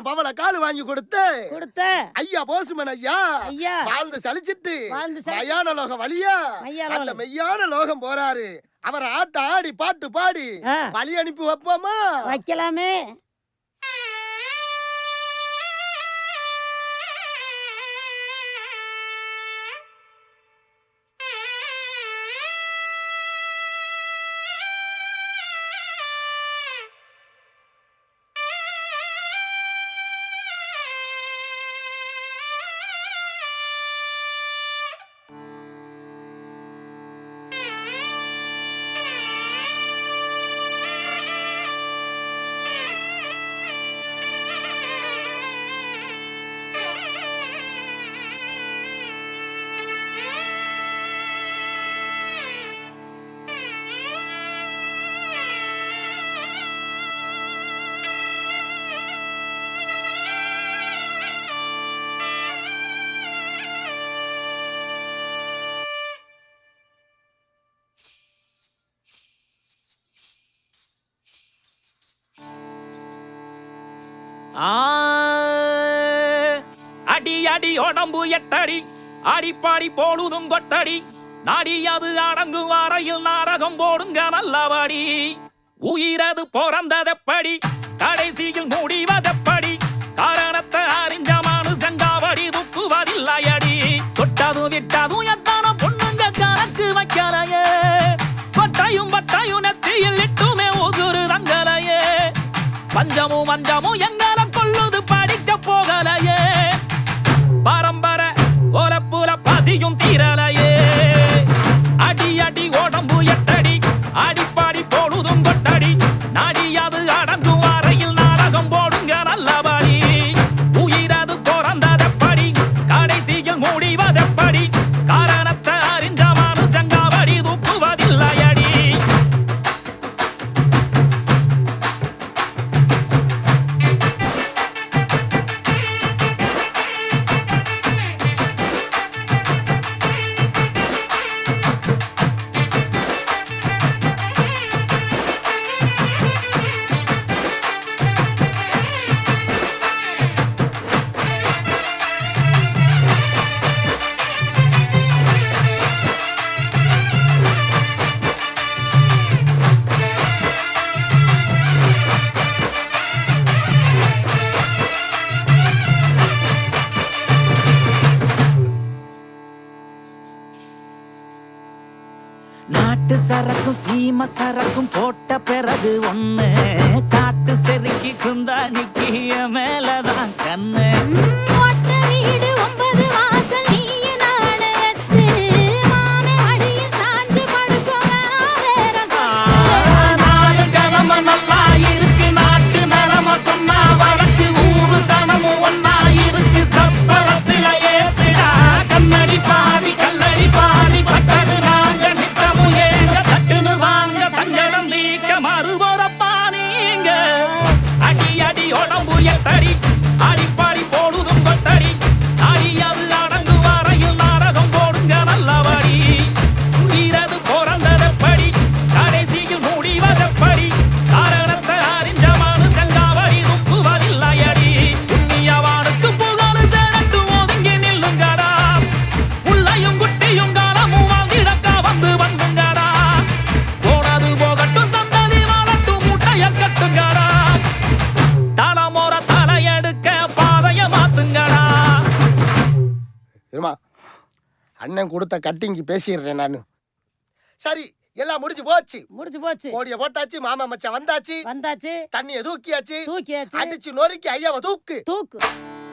பவள கால் வாங்கி கொடுத்து கொடுத்த ஐயா போசுமன் ஐயா ஐயா. வாழ்ந்து சலிச்சிட்டு வாழ்ந்து சலி- மயான லோகம் வழியா மையான அந்த லோகம். மெய்யான லோகம் போறாரு அவர் ஆட்ட ஆடி பாட்டு பாடி ஆ. வழி அனுப்பி வைப்போமா வைக்கலாமே ஆ, அடி அடி உடம்பு எட்டடி அடிப்பாடி போடுதும் கொட்டடி நாடி அது அடங்கு வரையில் நாடகம் போடுங்க நல்லபடி உயிரது பிறந்ததெப்படி கடைசியில் முடிவதெப்படி காரணத்தை அறிஞ்ச மனுஷங்காவடி துப்புவதில்லையடி தொட்டதும் விட்டதும் எத்தனை பொண்ணுங்க கணக்கு வைக்கலையே பட்டையும் பட்டையும் நெத்தியில் இட்டுமே உகுரு தங்கலையே பஞ்சமும் மஞ்சமும் எங்களை கொள்ளுது படிக்க போகலையே பரம்பர ஓலப்புல பசியும் தீரலையே அடி அடி உடம்பு எட்டடி அடிப்பாடி போடுதும் கொட்டடி நாடியாது அடங்கும் அறையில் நாடகம் போடுங்க நல்லபடி உயிரது பிறந்ததெப்படி கடைசியில் முடிவதெப்படி காரணத்தை அறிஞ்ச மனுஷங்காவடி துப்புவதில்லையடி நாட்டு சரக்கும் சீம சரக்கும் போட்ட பிறகு ஒண்ணு காட்டு செருக்கி குந்தாணிக்கு என் மேலதான் கண்ணு ஒட்ட வீடு ஒன்பது வாசல் நீயே நானே எத்து மாமே மடியில் சாஞ்சு படுக்கும் வேற நாலு கிழமை நல்லா இருக்கு நாட்டு நிலம சொன்னா வழக்கு ஊரு சனமும் ஒன்னா இருக்கு சப்பரத்துல ஏத்துடா கண்ணடி பாதி கல்லடி பாதி பட்டது நாங்க நித்தமும் ஏங்க சட்டுன்னு வாங்க சங்கடம் நீக்க மறுபுறப்பா நீங்க அடி அடி உடம்பு எட்டடி அடிப்பாடி போடுதும் கொட்டடி அடியாது அடங்கு வரையில் நாடகம் போடுங்க நல்லபடி உயிரது பிறந்ததெப்படி கடைசியில் முடிவதெப்படி காரணத்தை அறிஞ்ச மனுஷங்காவடி துப்புவதில்லையடி புண்ணியவானுக்கு புகழ் சேரட்டு ஒதுங்கி நில்லுங்கடா உள்ளையும் குட்டியும் காலமும் வாங்கிடக்கா வந்து வந்துங்கடா போனது போகட்டும் சந்ததி வாழட்டும் முட்டைய கட்டுங்கடா தலைமுற தலையெடுக்க பாதைய மாத்துங்கடா இருமா அண்ணன் கொடுத்த கட்டிங்கு பேசிடுறேன் நான் சரி எல்லாம் முடிஞ்சு போச்சு முடிஞ்சு போச்சு கோடிய போட்டாச்சு மாமா மச்சான் வந்தாச்சு வந்தாச்சு தண்ணிய தூக்கியாச்சு தூக்கியாச்சு அடிச்சு நொறுக்கி ஐயாவை தூக்கு தூக்கு